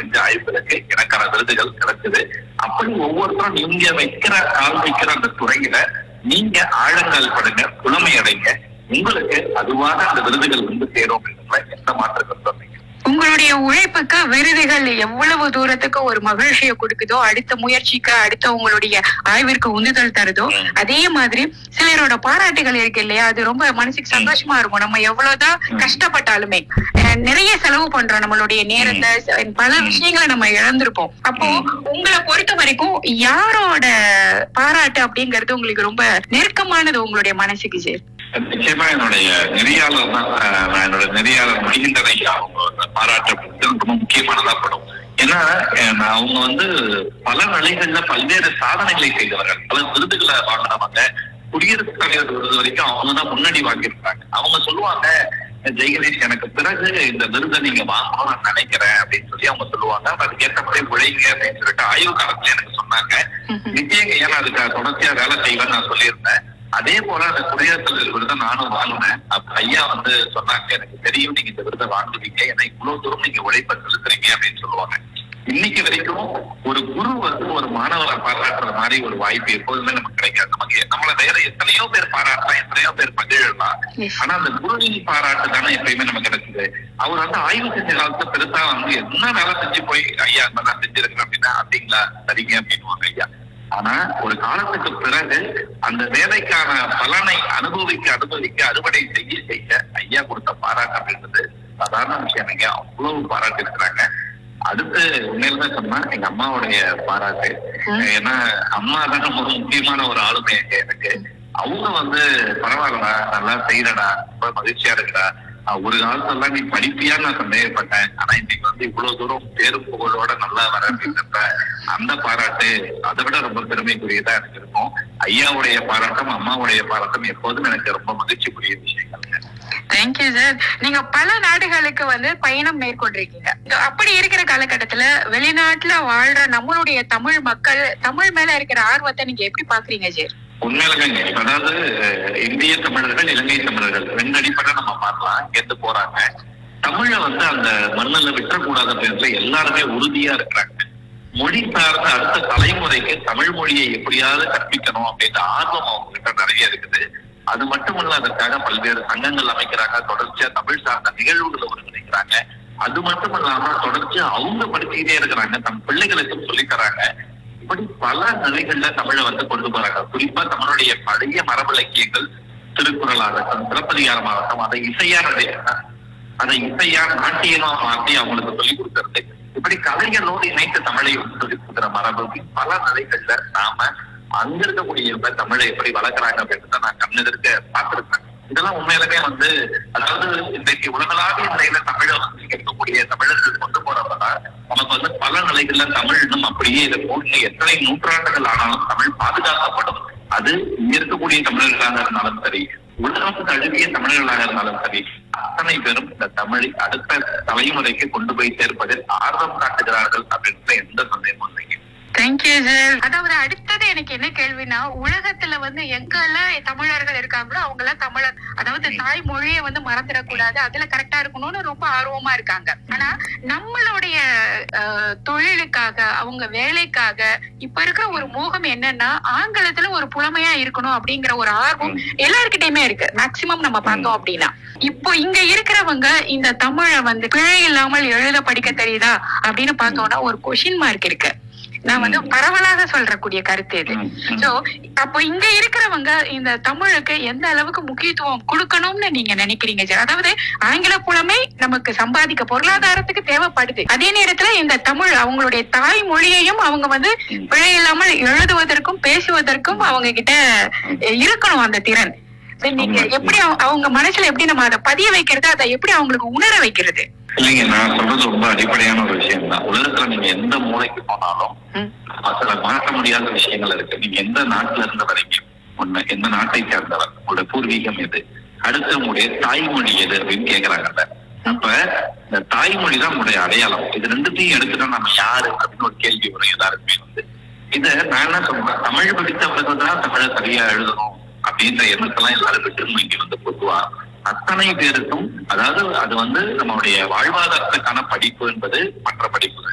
செஞ்ச ஆய்வுகளுக்கு எனக்கான விருதுகள் கிடைச்சது அப்படி ஒவ்வொருத்தரும் நீங்க வைக்கிற கால் வைக்கிற அந்த துறையில நீங்க ஆழங்கால் படுங்க புலமை அடைங்க உங்களுக்கு அதுவாக அந்த விருதுகள் வந்து சேரும் அப்படின்றதுல எந்த மாற்ற கருத்தும் இல்லைங்க. உங்களுடைய உழைப்புக்கு விருதுகள் எவ்வளவு தூரத்துக்கு ஒரு மகிழ்ச்சியை கொடுக்குதோ அடுத்த முயற்சிக்கு அடுத்த உங்களுடைய ஆய்விற்கு உந்துதல் தருதோ ம். அதே மாதிரி சிலரோட பாராட்டுகள் இருக்கு இல்லையா அது ரொம்ப மனசுக்கு சந்தோஷமா இருக்கும் நம்ம எவ்வளவுதான் ம். கஷ்டப்பட்டாலுமே அஹ், நிறைய செலவு பண்றோம் நம்மளுடைய நேரத்தை ச- பல ம். விஷயங்களை நம்ம இழந்திருப்போம் அப்போ ம். உங்களை பொறுத்த வரைக்கும் யாரோட பாராட்டு அப்படிங்கிறது உங்களுக்கு ரொம்ப நெருக்கமானது உங்களுடைய மனசுக்கு சார் நிச்சயமா என்னுடைய நெறியாளர் தான் அஹ், நான் என்னோட நெறியாளர் மகிந்தர் ஐயா அவங்க பாராட்டு அப்படிங்கிறது ரொம்ப முக்கியமானதா படும் ஏன்னா அஹ், நான் அவங்க வந்து பல நிலைகள்ல பல்வேறு சாதனைகளை செய்தவர்கள் பல விருதுகளை வாங்கினவங்க குடியரசுத் தலைவர் விருது வரைக்கும் அவங்க தான் முன்னாடி வாங்கியிருக்காங்க அவங்க சொல்லுவாங்க ஜெயகணேஷ் எனக்கு பிறகு இந்த விருதை நீங்க வாங்கணும்னு நான் நினைக்கிறேன் அப்படின்னு சொல்லி அவங்க சொல்லுவாங்க அப்ப அதுக்கேற்ற மாதிரி உழைங்க அப்படின்னு சொல்லிட்டு ஆய்வு காலத்துல எனக்கு சொன்னாங்க நிச்சயம் ஏன்னா அதுக்கு தொடர்ச்சியா வேலை செய்வேன்னு நான் சொல்லியிருந்தேன் அதே போல அந்த குடியரசுத் தலைவர் விருதை நானும் வாங்கினேன் அப்ப ஐயா வந்து சொன்னாங்க எனக்கு தெரியும் நீங்க இந்த விருதை வாங்குவீங்க ஏன்னா இவ்வளவு தூரம் நீங்க உழைப்ப செலுத்துறீங்க அப்படின்னு சொல்லுவாங்க இன்னைக்கு வரைக்கும் ஒரு குரு வந்து ஒரு மாணவரை பாராட்டுற மாதிரி ஒரு வாய்ப்பு எப்போதுமே நமக்கு கிடைக்காது நமக்கு நம்மள வேற எத்தனையோ பேர் பாராட்டலாம் எத்தனையோ பேர் மகிழலாம் Yes. ஆனா அந்த குருவின் பாராட்டு தானே எப்பயுமே நமக்கு கிடைச்சது அவர் வந்து ஆய்வு செஞ்ச காலத்துல பெருசா வந்து என்ன வேலை செஞ்சு போய் ஐயா இந்த நான் செஞ்சிருக்கிறேன் அப்படின்னா அப்படிங்களா சரிங்க அப்படின்னுவாங்க ஐயா ஆனா ஒரு காலத்துக்கு பிறகு அந்த வேலைக்கான பலனை அனுபவிக்க அனுபவிக்க அறுவடை செய்ய செய்ய ஐயா கொடுத்த பாராட்டு அப்படின்றது சாதாரண விஷயம் இல்லைங்க அவ்வளவு பாராட்டு இருக்கிறாங்க அடுத்து உண்மையிலுமே சொன்னா எங்க அம்மாவுடைய பாராட்டு ம். ஏன்னா அம்மா தான் ரொம்ப முக்கியமான ஒரு ஆளுமை எங்க எனக்கு அவங்க வந்து பரவாயில்லடா நல்லா செய்யறடா ரொம்ப மகிழ்ச்சியா இருக்குடா அஹ் ஒரு காலத்துல நீ படிப்பியா நான் சந்தேகப்பட்டேன் ஆனா இன்னைக்கு வந்து இவ்வளவு தூரம் பேரும் புகழோட நல்லா வர அப்படின்றப்ப அந்த பாராட்டு அதை விட ரொம்ப பெருமைக்குரியதா எனக்கு இருக்கும் ஐயாவுடைய பாராட்டும் அம்மாவுடைய பாராட்டும் எப்போதும் எனக்கு ரொம்ப மகிழ்ச்சிக்குரிய விஷயங்கள்ங்க தேங்க்யூ சார் நீங்க பல நாடுகளுக்கு வந்து பயணம் மேற்கொண்டிருக்கீங்க So, அப்படி இருக்கிற காலகட்டத்துல வெளிநாட்டுல வாழ்ற நம்மளுடைய தமிழ் மக்கள் தமிழ் மேல இருக்கிற ஆர்வத்தை நீங்க எப்படி பாக்குறீங்க சார் உண்மையிலுமே அதாவது அஹ், இந்திய தமிழர்கள் இலங்கை தமிழர்கள் ரெண்டு அடிப்படை நம்ம பார்க்கலாம் இங்கிருந்து போறாங்க தமிழ வந்து அந்த மண்ணில் விட்டுறக்கூடாது அப்படின்றதுல எல்லாருமே உறுதியா இருக்கிறாங்க மொழி சார்ந்த அடுத்த தலைமுறைக்கு தமிழ் மொழியை எப்படியாவது கற்பிக்கணும் அப்படின்ற ஆர்வம் அவங்க கிட்ட நிறைய இருக்குது அது மட்டுமல்ல அதற்காக பல்வேறு சங்கங்கள் அமைக்கிறாங்க தொடர்ச்சியா தமிழ் சார்ந்த நிகழ்வுகளை ஒருங்கிணைக்கிறாங்க அது மட்டும் இல்லாம தொடர்ச்சியா அவங்க படிச்சுக்கிட்டே இருக்கிறாங்க தம் பிள்ளைகளுக்கும் சொல்லித் தராங்க இப்படி பல நிலைகள்ல தமிழை வந்து கொண்டு போறாங்க குறிப்பா தமிழுடைய பழைய மரபு இலக்கியங்கள் திருக்குறளாகட்டும் சிலப்பதிகாரமாகட்டும் அதை இசையா நடைய- அதை இசையா நாட்டியமா மாற்றி அவங்களுக்கு சொல்லிக் கொடுக்கறது இப்படி கலைகளோடு இணைத்து தமிழை வந்து சொல்லிக் கொடுக்கிற மரபு இப்படி பல நிலைகள்ல நாம அங்க இருக்கக்கூடிய தமிழை எப்படி வளர்க்குறாங்க அப்படின்றத நான் கண்ணெதிர்க்க பார்த்திருக்கேன் இதெல்லாம் உண்மையிலுமே வந்து அதாவது இன்றைக்கு உலகளாவிய நிலையில தமிழை வந்து இங்க இருக்கக்கூடிய தமிழர்கள் கொண்டு போறப்பதான் நமக்கு வந்து பல நிலைகள்ல தமிழ் இன்னும் அப்படியே இருக்கும் இன்னும் எத்தனை நூற்றாண்டுகள் ஆனாலும் தமிழ் பாதுகாக்கப்படும் அது இங்க இருக்கக்கூடிய தமிழர்களாக இருந்தாலும் சரி உலகம் தழுவிய தமிழர்களாக இருந்தாலும் சரி அத்தனை பேரும் இந்த தமிழை அடுத்த தலைமுறைக்கு கொண்டு போய் சேர்ப்பதில் ஆர்வம் காட்டுகிறார்கள் அப்படின்ற எந்த சந்தேகமும் இல்லைங்க தேங்க்யூ சார் அதாவது அடுத்தது எனக்கு என்ன கேள்வினா உலகத்துல வந்து எங்கெல்லாம் தமிழர்கள் இருக்காங்களோ அவங்க எல்லாம் தமிழர் அதாவது தாய்மொழியை வந்து மறந்துடக்கூடாது அதுல கரெக்டா இருக்கணும்னு ரொம்ப ஆர்வமா இருக்காங்க ஆனா நம்மளுடைய அஹ், தொழிலுக்காக அவங்க வேலைக்காக இப்ப இருக்கிற ஒரு மோகம் என்னன்னா ஆங்கிலத்துல ஒரு புலமையா இருக்கணும் அப்படிங்கிற ஒரு ஆர்வம் எல்லார்கிட்டயுமே இருக்கு மேக்சிமம் நம்ம பார்த்தோம் அப்படின்னா இப்போ இங்க இருக்கிறவங்க இந்த தமிழை வந்து பிழை இல்லாமல் எழுத படிக்க தெரியுதா அப்படின்னு பார்த்தோம்னா ஒரு கொஷின் மார்க் இருக்கு நான் வந்து பரவலாக சொல்றக்கூடிய கருத்து இது ம், ம். சோ அப்போ இங்க இருக்கிறவங்க இந்த தமிழுக்கு எந்த அளவுக்கு முக்கியத்துவம் கொடுக்கணும்னு நீங்க நினைக்கிறீங்க சார் அதாவது ஆங்கில புலமை நமக்கு சம்பாதிக்க பொருளாதாரத்துக்கு தேவைப்படுது அதே நேரத்துல இந்த தமிழ் அவங்களுடைய தாய் மொழியையும் அவங்க வந்து ம். பிழை இல்லாமல் எழுதுவதற்கும் பேசுவதற்கும் அவங்க கிட்ட இருக்கணும் அந்த திறன் சரி, நீங்க ஆமா. எப்படி அவங்க- அவங்க மனசுல எப்படி நம்ம அதை பதிய வைக்கிறது அதை எப்படி அவங்களுக்கு உணர வைக்கிறது இல்லைங்க நான் சொல்றது ரொம்ப அடிப்படையான ஒரு விஷயம் தான் உலகத்துல நீங்க எந்த மூலைக்கு போனாலும் ம். அதுல மாற்ற முடியாத விஷயங்கள் இருக்கு நீங்க எந்த நாட்டுல இருந்து வரீங்க ஒண்ணு எந்த நாட்டை சேர்ந்தவர் உங்களோட பூர்வீகம் எது அடுத்து உங்களுடைய தாய்மொழி எது அப்படின்னு கேக்குறாங்கல்ல அப்ப இந்த தாய்மொழி தான் உங்களுடைய அடையாளம் இது ரெண்டுத்தையும் எடுத்துட்டா நம்ம யாரு அப்படின்னு ஒரு கேள்வி வரும் எல்லாருக்குமே வந்து இத நான் என்ன சொல்றேன் தமிழ் படித்தவர்கள் தான் தமிழை சரியா எழுதணும் அப்படின்ற எண்ணத்தெல்லாம் எல்லாரும் விட்டு இங்க வந்து பொதுவா அத்தனை பேருக்கும் அதாவது அது வந்து நம்மளுடைய வாழ்வாதாரத்துக்கான படிப்பு என்பது மற்ற படிப்புகள்